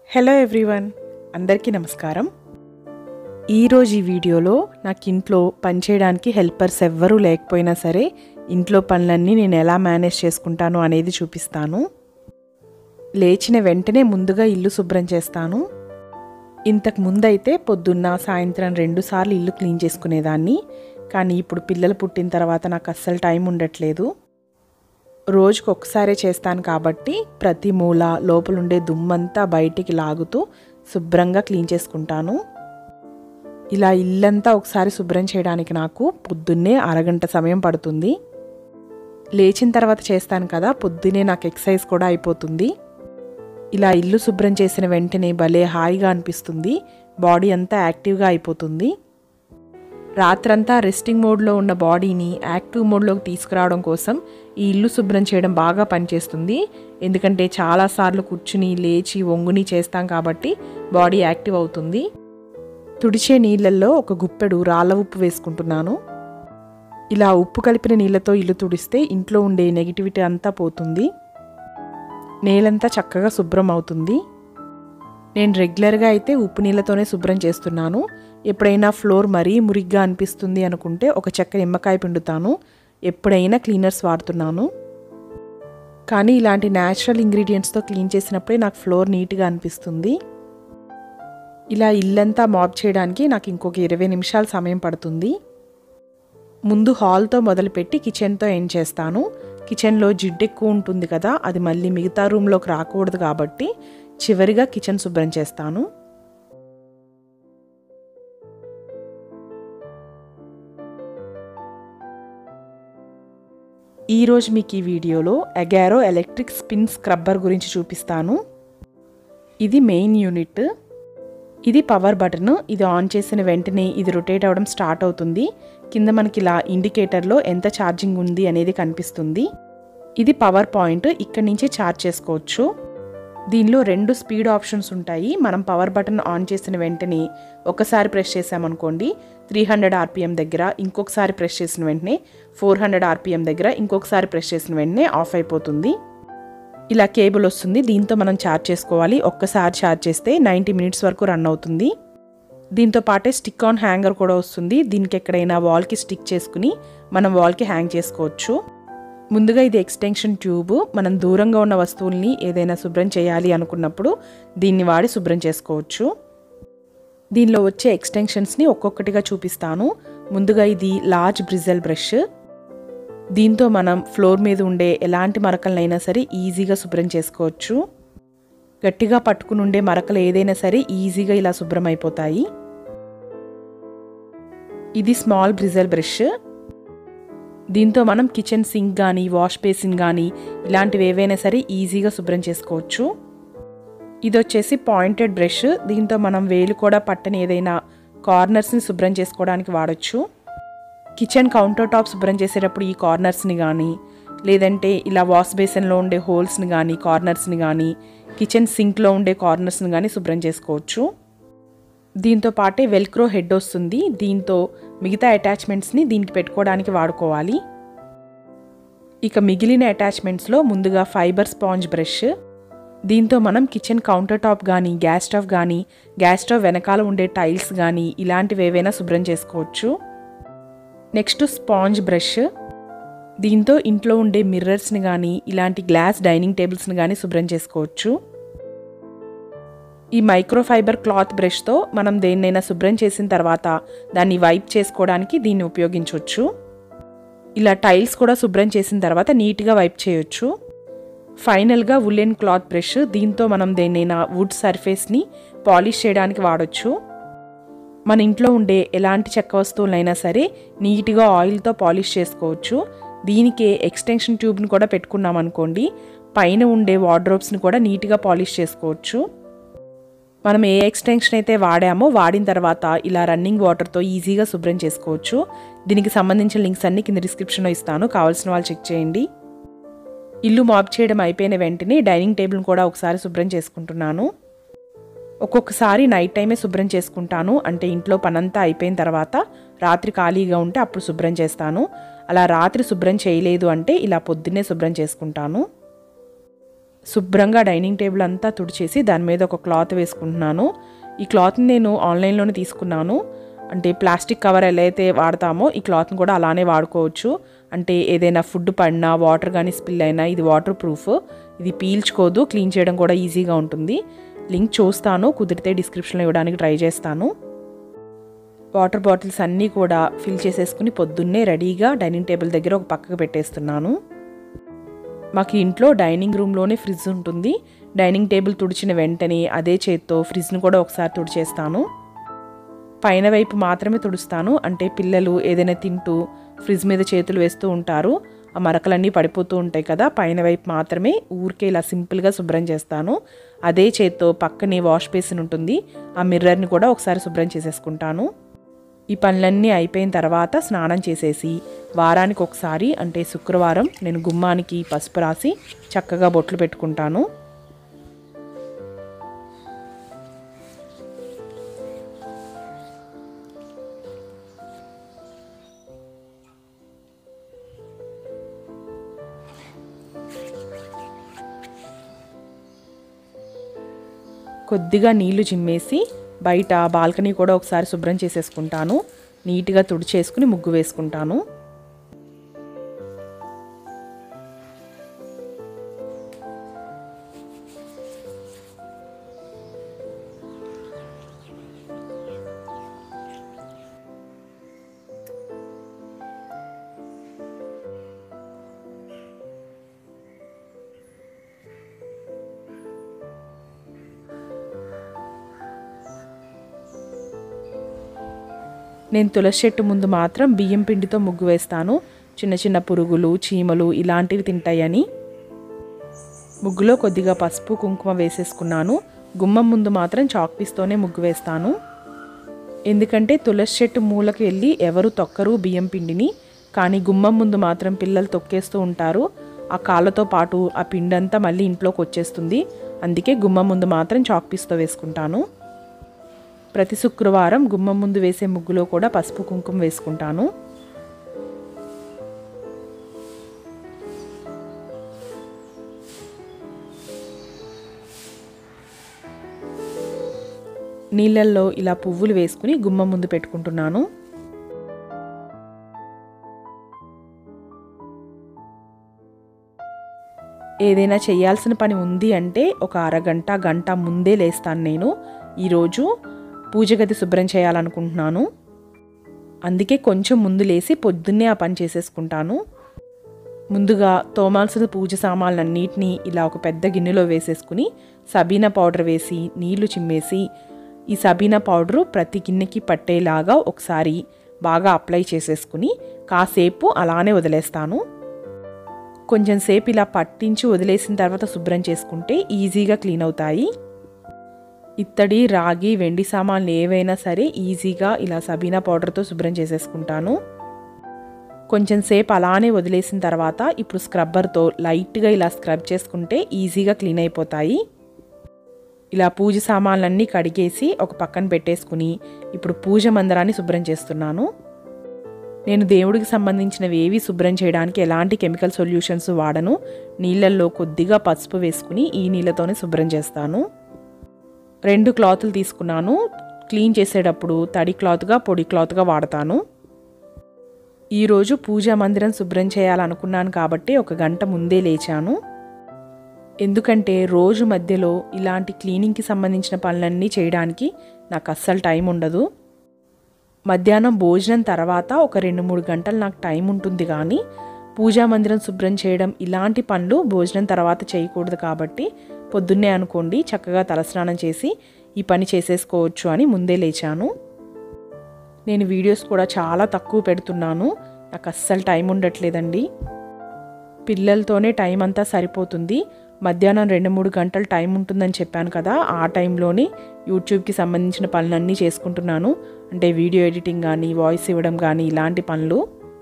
hello everyone అందరికీ నమస్కారం ఈరోజు ఈ వీడియోలో నాకు ఇంట్లో పనిచేయడానికి హెల్పర్స్ ఎవ్వరూ లేకపోయినా సరే ఇంట్లో పనులన్నీ నేను ఎలా మేనేజ్ చేసుకుంటాను అనేది చూపిస్తాను లేచిన వెంటనే ముందుగా ఇల్లు శుభ్రం చేస్తాను ఇంతకు ముందైతే పొద్దున్న సాయంత్రం రెండు సార్లు ఇల్లు క్లీన్ చేసుకునేదాన్ని కానీ ఇప్పుడు పిల్లలు పుట్టిన తర్వాత నాకు అస్సలు టైం ఉండట్లేదు రోజుకు ఒకసారే చేస్తాను కాబట్టి ప్రతి మూల లోపలుండే దుమ్మంతా బయటికి లాగుతూ శుభ్రంగా క్లీన్ చేసుకుంటాను ఇలా ఇల్లంతా ఒకసారి శుభ్రం చేయడానికి నాకు పొద్దున్నే అరగంట సమయం పడుతుంది లేచిన తర్వాత చేస్తాను కదా పొద్దునే నాకు ఎక్సర్సైజ్ కూడా అయిపోతుంది ఇలా ఇల్లు శుభ్రం చేసిన వెంటనే భలే హాయిగా అనిపిస్తుంది బాడీ అంతా యాక్టివ్గా అయిపోతుంది రాత్రంతా రెస్టింగ్ మోడ్లో ఉన్న బాడీని యాక్టివ్ మోడ్లోకి తీసుకురావడం కోసం ఈ ఇల్లు శుభ్రం చేయడం బాగా పనిచేస్తుంది ఎందుకంటే చాలాసార్లు కూర్చుని లేచి వంగుని చేస్తాం కాబట్టి బాడీ యాక్టివ్ అవుతుంది తుడిచే నీళ్ళల్లో ఒక గుప్పెడు రాళ్ళ ఉప్పు వేసుకుంటున్నాను ఇలా ఉప్పు కలిపిన నీళ్ళతో ఇల్లు తుడిస్తే ఇంట్లో ఉండే నెగిటివిటీ అంతా పోతుంది నేలంతా చక్కగా శుభ్రం అవుతుంది నేను రెగ్యులర్గా అయితే ఉప్పు నీళ్ళతోనే శుభ్రం చేస్తున్నాను ఎప్పుడైనా ఫ్లోర్ మరీ మురిగ్గా అనిపిస్తుంది అనుకుంటే ఒక చెక్క నిమ్మకాయ పిండుతాను ఎప్పుడైనా క్లీనర్స్ వాడుతున్నాను కానీ ఇలాంటి న్యాచురల్ ఇంగ్రీడియంట్స్తో క్లీన్ చేసినప్పుడే నాకు ఫ్లోర్ నీట్గా అనిపిస్తుంది ఇలా ఇల్లంతా మాప్ చేయడానికి నాకు ఇంకొక ఇరవై నిమిషాల సమయం పడుతుంది ముందు హాల్తో మొదలుపెట్టి కిచెన్తో ఎండ్ చేస్తాను కిచెన్లో జిడ్డు ఎక్కువ ఉంటుంది కదా అది మళ్ళీ మిగతా రూమ్లోకి రాకూడదు కాబట్టి చివరిగా కిచెన్ శుభ్రం చేస్తాను ఈరోజు మీకు ఈ వీడియోలో అగారో ఎలక్ట్రిక్ స్పిన్ స్క్రబ్బర్ గురించి చూపిస్తాను ఇది మెయిన్ యూనిట్ ఇది పవర్ బటన్ ఇది ఆన్ చేసిన వెంటనే ఇది రొటేట్ అవ్వడం స్టార్ట్ అవుతుంది కింద మనకి ఇలా ఇండికేటర్లో ఎంత ఛార్జింగ్ ఉంది అనేది కనిపిస్తుంది ఇది పవర్ పాయింట్ ఇక్కడి నుంచి ఛార్జ్ చేసుకోవచ్చు దీనిలో రెండు స్పీడ్ ఆప్షన్స్ ఉంటాయి మనం పవర్ బటన్ ఆన్ చేసిన వెంటనే ఒకసారి ప్రెస్ చేసామనుకోండి త్రీ హండ్రెడ్ ఆర్పిఎం దగ్గర ఇంకొకసారి ప్రెస్ చేసిన వెంటనే ఫోర్ హండ్రెడ్ ఆర్పిఎం దగ్గర ఇంకొకసారి ప్రెస్ చేసిన వెంటనే ఆఫ్ అయిపోతుంది ఇలా కేబుల్ వస్తుంది దీంతో మనం ఛార్జ్ చేసుకోవాలి ఒక్కసారి ఛార్జ్ చేస్తే నైంటీ మినిట్స్ వరకు రన్ అవుతుంది దీంతో పాటే స్టిక్ ఆన్ హ్యాంగర్ కూడా వస్తుంది దీనికి ఎక్కడైనా వాల్కి స్టిక్ చేసుకుని మనం వాల్కి హ్యాంగ్ చేసుకోవచ్చు ముందుగా ఇది ఎక్స్టెన్షన్ ట్యూబ్ మనం దూరంగా ఉన్న వస్తువుల్ని ఏదైనా శుభ్రం చేయాలి అనుకున్నప్పుడు దీన్ని వాడి శుభ్రం చేసుకోవచ్చు దీనిలో వచ్చే ఎక్స్టెన్షన్స్ని ఒక్కొక్కటిగా చూపిస్తాను ముందుగా ఇది లార్జ్ బ్రిజల్ బ్రష్ దీంతో మనం ఫ్లోర్ మీద ఉండే ఎలాంటి మరకలనైనా సరే ఈజీగా శుభ్రం చేసుకోవచ్చు గట్టిగా పట్టుకుని ఉండే మరకలు ఏదైనా సరే ఈజీగా ఇలా శుభ్రం అయిపోతాయి ఇది స్మాల్ బ్రిజల్ బ్రష్ దీంతో మనం కిచెన్ సింక్ కానీ వాష్ బేసిన్ కానీ ఇలాంటివి ఏవైనా సరే ఈజీగా శుభ్రం చేసుకోవచ్చు ఇది వచ్చేసి పాయింటెడ్ బ్రష్ దీంతో మనం వేలు కూడా పట్టని ఏదైనా కార్నర్స్ని శుభ్రం చేసుకోవడానికి వాడచ్చు కిచెన్ కౌంటర్ టాప్ శుభ్రం చేసేటప్పుడు ఈ కార్నర్స్ని కానీ లేదంటే ఇలా వాష్ బేసిన్లో ఉండే హోల్స్ని కానీ కార్నర్స్ని కానీ కిచెన్ సింక్లో ఉండే కార్నర్స్ని కానీ శుభ్రం చేసుకోవచ్చు దీంతో పాటే వెల్క్రో హెడ్ వస్తుంది దీంతో మిగతా అటాచ్మెంట్స్ని దీనికి పెట్టుకోవడానికి వాడుకోవాలి ఇక మిగిలిన అటాచ్మెంట్స్లో ముందుగా ఫైబర్ స్పాంజ్ బ్రష్ దీంతో మనం కిచెన్ కౌంటర్ టాప్ కానీ గ్యాస్ స్టవ్ కానీ గ్యాస్ స్టవ్ వెనకాల ఉండే టైల్స్ కానీ ఇలాంటివి ఏవైనా శుభ్రం చేసుకోవచ్చు నెక్స్ట్ స్పాంజ్ బ్రష్ దీంతో ఇంట్లో ఉండే మిర్రర్స్ని కానీ ఇలాంటి గ్లాస్ డైనింగ్ టేబుల్స్ని కానీ శుభ్రం చేసుకోవచ్చు ఈ మైక్రోఫైబర్ క్లాత్ బ్రష్తో మనం దేన్నైనా శుభ్రం చేసిన తర్వాత దాన్ని వైప్ చేసుకోవడానికి దీన్ని ఉపయోగించవచ్చు ఇలా టైల్స్ కూడా శుభ్రం చేసిన తర్వాత నీట్గా వైప్ చేయొచ్చు ఫైనల్గా ఉలెన్ క్లాత్ బ్రష్ దీంతో మనం దేన్నైనా వుడ్ సర్ఫేస్ని పాలిష్ చేయడానికి వాడచ్చు మన ఇంట్లో ఉండే ఎలాంటి చెక్క వస్తువులైనా సరే నీట్గా ఆయిల్తో పాలిష్ చేసుకోవచ్చు దీనికే ఎక్స్టెన్షన్ ట్యూబ్ని కూడా పెట్టుకున్నాం అనుకోండి పైన ఉండే వార్డ్రోబ్స్ని కూడా నీట్గా పాలిష్ చేసుకోవచ్చు మనం ఏ ఎక్స్టెన్షన్ అయితే వాడామో వాడిన తర్వాత ఇలా రన్నింగ్ వాటర్తో ఈజీగా శుభ్రం చేసుకోవచ్చు దీనికి సంబంధించిన లింక్స్ అన్ని కింద డిస్క్రిప్షన్లో ఇస్తాను కావాల్సిన వాళ్ళు చెక్ చేయండి ఇల్లు మాప్ చేయడం అయిపోయిన వెంటనే డైనింగ్ టేబుల్ని కూడా ఒకసారి శుభ్రం చేసుకుంటున్నాను ఒక్కొక్కసారి నైట్ టైమే శుభ్రం చేసుకుంటాను అంటే ఇంట్లో పనంతా అయిపోయిన తర్వాత రాత్రి ఖాళీగా ఉంటే అప్పుడు శుభ్రం చేస్తాను అలా రాత్రి శుభ్రం చేయలేదు అంటే ఇలా పొద్దున్నే శుభ్రం చేసుకుంటాను శుభ్రంగా డైనింగ్ టేబుల్ అంతా తుడిచేసి దాని మీద ఒక క్లాత్ వేసుకుంటున్నాను ఈ క్లాత్ని నేను ఆన్లైన్లోనే తీసుకున్నాను అంటే ప్లాస్టిక్ కవర్ ఎలా అయితే వాడతామో ఈ క్లాత్ని కూడా అలానే వాడుకోవచ్చు అంటే ఏదైనా ఫుడ్ పడినా వాటర్ కానీ స్పిల్ అయినా ఇది వాటర్ ప్రూఫ్ ఇది పీల్చుకోదు క్లీన్ చేయడం కూడా ఈజీగా ఉంటుంది లింక్ చూస్తాను కుదిరితే డిస్క్రిప్షన్లో ఇవ్వడానికి ట్రై చేస్తాను వాటర్ బాటిల్స్ అన్నీ కూడా ఫిల్ చేసేసుకుని పొద్దున్నే రెడీగా డైనింగ్ టేబుల్ దగ్గర ఒక పక్కకు పెట్టేస్తున్నాను మాకు ఇంట్లో డైనింగ్ రూమ్లోనే ఫ్రిడ్జ్ ఉంటుంది డైనింగ్ టేబుల్ తుడిచిన వెంటనే అదే చేత్తో ఫ్రిడ్జ్ను కూడా ఒకసారి తుడిచేస్తాను పైన వైపు మాత్రమే తుడుస్తాను అంటే పిల్లలు ఏదైనా తింటూ ఫ్రిడ్జ్ మీద చేతులు వేస్తూ ఉంటారు ఆ మరకలన్నీ పడిపోతూ ఉంటాయి కదా పైన వైపు మాత్రమే ఊరికే ఇలా సింపుల్గా శుభ్రం చేస్తాను అదే చేత్తో పక్కనే వాష్ బేసిన్ ఉంటుంది ఆ మిర్రర్ని కూడా ఒకసారి శుభ్రం చేసేసుకుంటాను ఈ పనులన్నీ అయిపోయిన తర్వాత స్నానం చేసేసి వారానికి ఒకసారి అంటే శుక్రవారం నేను గుమ్మానికి పసుపు రాసి చక్కగా బొట్లు పెట్టుకుంటాను కొద్దిగా నీళ్లు చిమ్మేసి బయట బాల్కనీ కూడా ఒకసారి శుభ్రం చేసేసుకుంటాను నీట్గా తుడిచేసుకుని ముగ్గు వేసుకుంటాను నేను తులసి చెట్టు ముందు మాత్రం బియ్యం పిండితో ముగ్గు వేస్తాను చిన్న చిన్న పురుగులు చీమలు ఇలాంటివి తింటాయని ముగ్గులో కొద్దిగా పసుపు కుంకుమ వేసేసుకున్నాను గుమ్మం ముందు మాత్రం చాక్ పీస్తోనే ముగ్గు వేస్తాను ఎందుకంటే తులసి చెట్టు మూలకి వెళ్ళి ఎవరు తొక్కరు బియ్యం పిండిని కానీ గుమ్మం ముందు మాత్రం పిల్లలు తొక్కేస్తూ ఉంటారు ఆ కాళ్ళతో పాటు ఆ పిండి అంతా మళ్ళీ ఇంట్లోకి వచ్చేస్తుంది అందుకే గుమ్మం ముందు మాత్రం చాక్ పీస్తో వేసుకుంటాను ప్రతి శుక్రవారం గుమ్మం ముందు వేసే ముగ్గులో కూడా పసుపు కుంకుమ వేసుకుంటాను నీళ్ళల్లో ఇలా పువ్వులు వేసుకుని గుమ్మం ముందు పెట్టుకుంటున్నాను ఏదైనా చేయాల్సిన పని ఉంది అంటే ఒక అరగంట గంట ముందే లేస్తాను నేను ఈరోజు పూజ గది శుభ్రం చేయాలనుకుంటున్నాను అందుకే కొంచెం ముందు లేసి పొద్దున్నే ఆ పని చేసేసుకుంటాను ముందుగా తోమాల్సిన పూజ సామాన్లన్నిటినీ ఇలా ఒక పెద్ద గిన్నెలో వేసేసుకుని సబీనా పౌడర్ వేసి నీళ్లు చిమ్మేసి ఈ సబీనా పౌడరు ప్రతి గిన్నెకి పట్టేలాగా ఒకసారి బాగా అప్లై చేసేసుకుని కాసేపు అలానే వదిలేస్తాను కొంచెం సేపు ఇలా పట్టించి వదిలేసిన తర్వాత శుభ్రం చేసుకుంటే ఈజీగా క్లీన్ అవుతాయి ఇత్తడి రాగి వెండి సామాన్లు ఏవైనా సరే ఈజీగా ఇలా సబీనా పౌడర్తో శుభ్రం చేసేసుకుంటాను కొంచెం సేపు అలానే వదిలేసిన తర్వాత ఇప్పుడు స్క్రబ్బర్తో లైట్గా ఇలా స్క్రబ్ చేసుకుంటే ఈజీగా క్లీన్ అయిపోతాయి ఇలా పూజ సామాన్లన్నీ కడిగేసి ఒక పక్కన పెట్టేసుకుని ఇప్పుడు పూజ మందిరాన్ని శుభ్రం చేస్తున్నాను నేను దేవుడికి సంబంధించినవి ఏవి శుభ్రం చేయడానికి ఎలాంటి కెమికల్ సొల్యూషన్స్ వాడను నీళ్ళల్లో కొద్దిగా పసుపు వేసుకుని ఈ నీళ్ళతోనే శుభ్రం చేస్తాను రెండు క్లాతులు తీసుకున్నాను క్లీన్ చేసేటప్పుడు తడి క్లాత్గా పొడి క్లాత్గా వాడతాను ఈరోజు పూజా మందిరం శుభ్రం చేయాలనుకున్నాను కాబట్టి ఒక గంట ముందే లేచాను ఎందుకంటే రోజు మధ్యలో ఇలాంటి క్లీనింగ్కి సంబంధించిన పనులన్నీ చేయడానికి నాకు అస్సలు టైం ఉండదు మధ్యాహ్నం భోజనం తర్వాత ఒక రెండు మూడు గంటలు నాకు టైం ఉంటుంది కానీ పూజా మందిరం శుభ్రం చేయడం ఇలాంటి పనులు భోజనం తర్వాత చేయకూడదు కాబట్టి పొద్దున్నే అనుకోండి చక్కగా తలస్నానం చేసి ఈ పని చేసేసుకోవచ్చు అని ముందే లేచాను నేను వీడియోస్ కూడా చాలా తక్కువ పెడుతున్నాను నాకు అస్సలు టైం ఉండట్లేదండి పిల్లలతోనే టైం అంతా సరిపోతుంది మధ్యాహ్నం రెండు మూడు గంటలు టైం ఉంటుందని చెప్పాను కదా ఆ టైంలోనే యూట్యూబ్కి సంబంధించిన పనులన్నీ చేసుకుంటున్నాను అంటే వీడియో ఎడిటింగ్ కానీ వాయిస్ ఇవ్వడం కానీ ఇలాంటి పనులు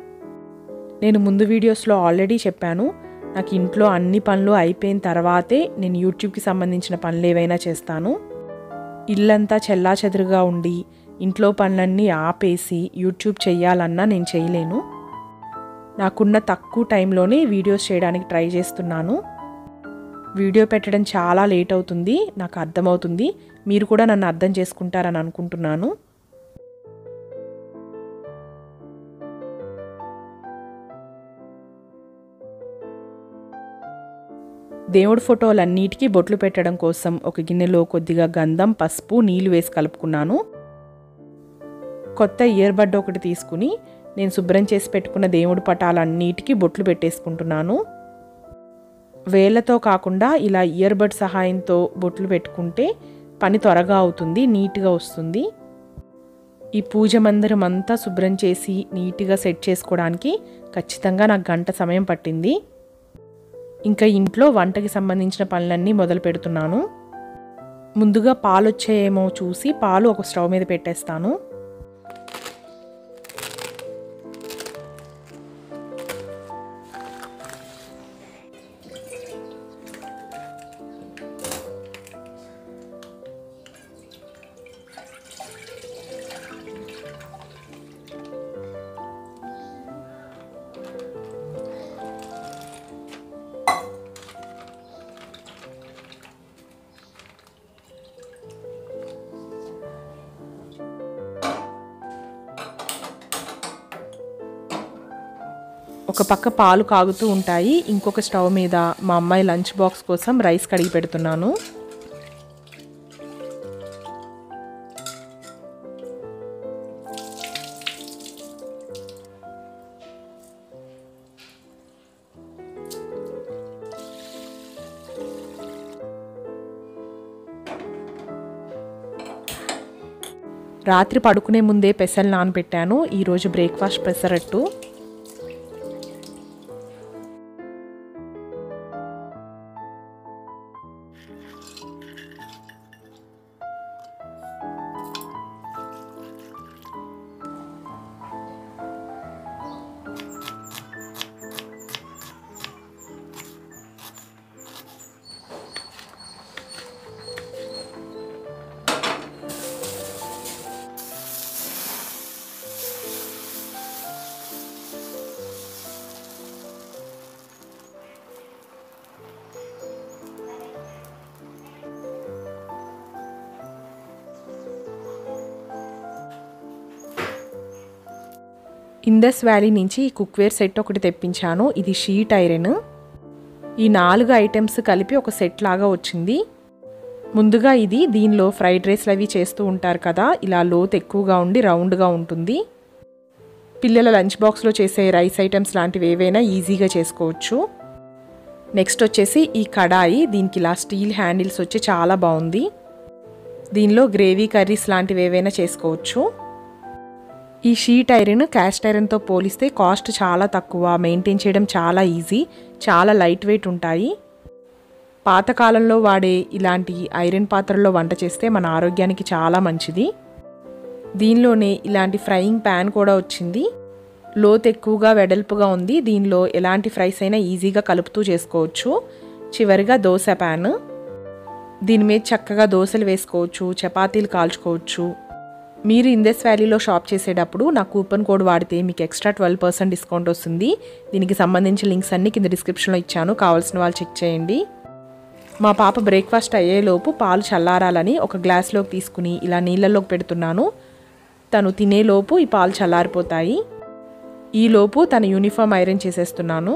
నేను ముందు వీడియోస్లో ఆల్రెడీ చెప్పాను నాకు ఇంట్లో అన్ని పనులు అయిపోయిన తర్వాతే నేను యూట్యూబ్కి సంబంధించిన పనులు ఏవైనా చేస్తాను ఇల్లంతా చెల్లా చెదురుగా ఉండి ఇంట్లో పనులన్నీ ఆపేసి యూట్యూబ్ చేయాలన్నా నేను చేయలేను నాకున్న తక్కువ టైంలోనే వీడియోస్ చేయడానికి ట్రై చేస్తున్నాను వీడియో పెట్టడం చాలా లేట్ అవుతుంది నాకు అర్థమవుతుంది మీరు కూడా నన్ను అర్థం చేసుకుంటారని అనుకుంటున్నాను దేవుడి ఫోటోలన్నిటికీ బొట్లు పెట్టడం కోసం ఒక గిన్నెలో కొద్దిగా గంధం పసుపు నీళ్లు వేసి కలుపుకున్నాను కొత్త ఇయర్ బడ్ ఒకటి తీసుకుని నేను శుభ్రం చేసి పెట్టుకున్న దేవుడి పటాలన్నిటికీ బొట్లు పెట్టేసుకుంటున్నాను వేళ్ళతో కాకుండా ఇలా ఇయర్ బడ్ సహాయంతో బొట్లు పెట్టుకుంటే పని త్వరగా అవుతుంది నీట్గా వస్తుంది ఈ పూజ మందిరం అంతా శుభ్రం చేసి నీట్గా సెట్ చేసుకోవడానికి ఖచ్చితంగా నాకు గంట సమయం పట్టింది ఇంకా ఇంట్లో వంటకి సంబంధించిన పనులన్నీ మొదలు పెడుతున్నాను ముందుగా పాలు వచ్చాయేమో చూసి పాలు ఒక స్టవ్ మీద పెట్టేస్తాను ఒక పక్క పాలు కాగుతూ ఉంటాయి ఇంకొక స్టవ్ మీద మా అమ్మాయి లంచ్ బాక్స్ కోసం రైస్ కడిగి పెడుతున్నాను రాత్రి పడుకునే ముందే పెసలు నానబెట్టాను ఈరోజు బ్రేక్ఫాస్ట్ పెసరట్టు ఇండస్ వ్యాలీ నుంచి ఈ కుక్వేర్ సెట్ ఒకటి తెప్పించాను ఇది షీట్ ఐరన్ ఈ నాలుగు ఐటమ్స్ కలిపి ఒక సెట్ లాగా వచ్చింది ముందుగా ఇది దీనిలో ఫ్రైడ్ రైస్లు అవి చేస్తూ ఉంటారు కదా ఇలా లోతు ఎక్కువగా ఉండి రౌండ్గా ఉంటుంది పిల్లల లంచ్ బాక్స్లో చేసే రైస్ ఐటమ్స్ లాంటివి ఏవైనా ఈజీగా చేసుకోవచ్చు నెక్స్ట్ వచ్చేసి ఈ కడాయి దీనికి ఇలా స్టీల్ హ్యాండిల్స్ వచ్చి చాలా బాగుంది దీనిలో గ్రేవీ కర్రీస్ లాంటివి ఏవైనా చేసుకోవచ్చు ఈ షీట్ ఐరన్ క్యాస్ట్ ఐరన్తో పోలిస్తే కాస్ట్ చాలా తక్కువ మెయింటైన్ చేయడం చాలా ఈజీ చాలా లైట్ వెయిట్ ఉంటాయి పాతకాలంలో వాడే ఇలాంటి ఐరన్ పాత్రల్లో వంట చేస్తే మన ఆరోగ్యానికి చాలా మంచిది దీనిలోనే ఇలాంటి ఫ్రైయింగ్ ప్యాన్ కూడా వచ్చింది లోతు ఎక్కువగా వెడల్పుగా ఉంది దీనిలో ఎలాంటి ఫ్రైస్ అయినా ఈజీగా కలుపుతూ చేసుకోవచ్చు చివరిగా దోశ ప్యాన్ దీని మీద చక్కగా దోశలు వేసుకోవచ్చు చపాతీలు కాల్చుకోవచ్చు మీరు ఇందెస్ వ్యాలీలో షాప్ చేసేటప్పుడు నా కూపన్ కోడ్ వాడితే మీకు ఎక్స్ట్రా ట్వెల్వ్ పర్సెంట్ డిస్కౌంట్ వస్తుంది దీనికి సంబంధించిన లింక్స్ అన్ని కింద డిస్క్రిప్షన్లో ఇచ్చాను కావాల్సిన వాళ్ళు చెక్ చేయండి మా పాప బ్రేక్ఫాస్ట్ అయ్యేలోపు పాలు చల్లారాలని ఒక గ్లాస్లోకి తీసుకుని ఇలా నీళ్ళలోకి పెడుతున్నాను తను తినేలోపు ఈ పాలు చల్లారిపోతాయి ఈలోపు తన యూనిఫామ్ ఐరన్ చేసేస్తున్నాను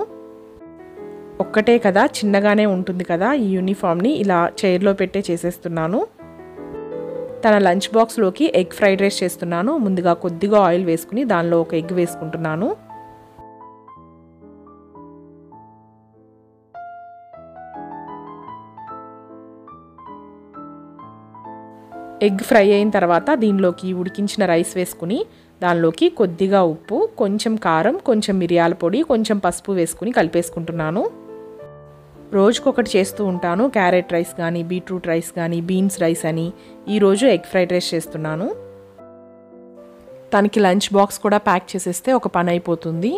ఒక్కటే కదా చిన్నగానే ఉంటుంది కదా ఈ యూనిఫామ్ని ఇలా చైర్లో పెట్టే చేసేస్తున్నాను తన లంచ్ బాక్స్లోకి ఎగ్ ఫ్రైడ్ రైస్ చేస్తున్నాను ముందుగా కొద్దిగా ఆయిల్ వేసుకుని దానిలో ఒక ఎగ్ వేసుకుంటున్నాను ఎగ్ ఫ్రై అయిన తర్వాత దీనిలోకి ఉడికించిన రైస్ వేసుకుని దానిలోకి కొద్దిగా ఉప్పు కొంచెం కారం కొంచెం మిరియాల పొడి కొంచెం పసుపు వేసుకుని కలిపేసుకుంటున్నాను రోజుకొకటి చేస్తూ ఉంటాను క్యారెట్ రైస్ కానీ బీట్రూట్ రైస్ కానీ బీన్స్ రైస్ అని ఈరోజు ఎగ్ ఫ్రైడ్ రైస్ చేస్తున్నాను తనకి లంచ్ బాక్స్ కూడా ప్యాక్ చేసేస్తే ఒక పని అయిపోతుంది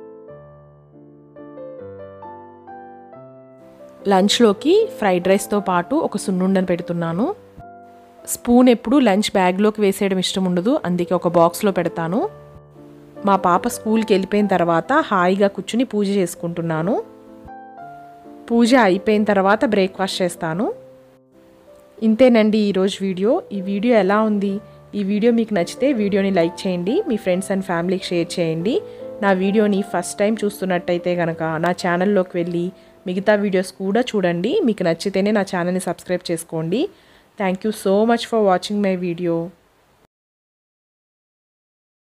లంచ్లోకి ఫ్రైడ్ రైస్తో పాటు ఒక సున్నుండను పెడుతున్నాను స్పూన్ ఎప్పుడు లంచ్ బ్యాగ్లోకి వేసేయడం ఇష్టం ఉండదు అందుకే ఒక బాక్స్లో పెడతాను మా పాప స్కూల్కి వెళ్ళిపోయిన తర్వాత హాయిగా కూర్చుని పూజ చేసుకుంటున్నాను పూజ అయిపోయిన తర్వాత బ్రేక్ఫాస్ట్ చేస్తాను ఇంతేనండి ఈరోజు వీడియో ఈ వీడియో ఎలా ఉంది ఈ వీడియో మీకు నచ్చితే వీడియోని లైక్ చేయండి మీ ఫ్రెండ్స్ అండ్ ఫ్యామిలీకి షేర్ చేయండి నా వీడియోని ఫస్ట్ టైం చూస్తున్నట్టయితే కనుక నా ఛానల్లోకి వెళ్ళి మిగతా వీడియోస్ కూడా చూడండి మీకు నచ్చితేనే నా ఛానల్ని సబ్స్క్రైబ్ చేసుకోండి thank you so much for watching my video